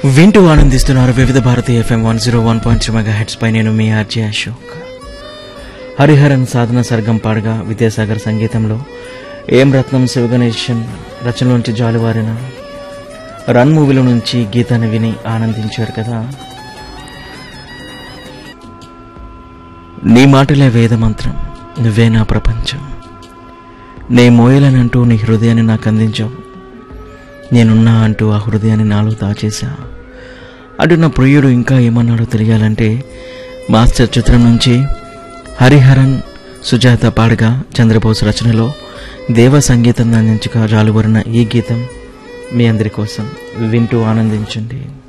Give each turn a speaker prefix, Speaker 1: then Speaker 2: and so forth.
Speaker 1: వింటూ ఆనందిస్తున్నారు Vividh Bharati FM one zero one point three megahertz పై నేను మీ ఆర్జే అశోక్ హరిహరన్ సాధన సర్గం పాడగా విద్యాసాగర్ సంగీతంలో ఏం రత్నం శివగణేశన్ రచనలోంచి జాలువారిన రన్ మూవీలో నుంచి గీతాన్ని విని ఆనందించారు కదా నీ మాటలే వేదమంత్రం నువ్వే నా ప్రపంచం నే మోయలనంటూ నీ హృదయాన్ని నాకు అందించావు నేనున్నా అంటూ ఆ హృదయాన్ని నాలో దాచేశా అటు నా ప్రియుడు ఇంకా ఏమన్నాడో తెలియాలంటే మాస్టర్ చిత్రం నుంచి హరిహరన్ సుజాత పాడగా చంద్రబోస్ రచనలో దేవ సంగీతం అందించగా జాలువరిన ఈ గీతం మీ అందరి కోసం వింటూ ఆనందించండి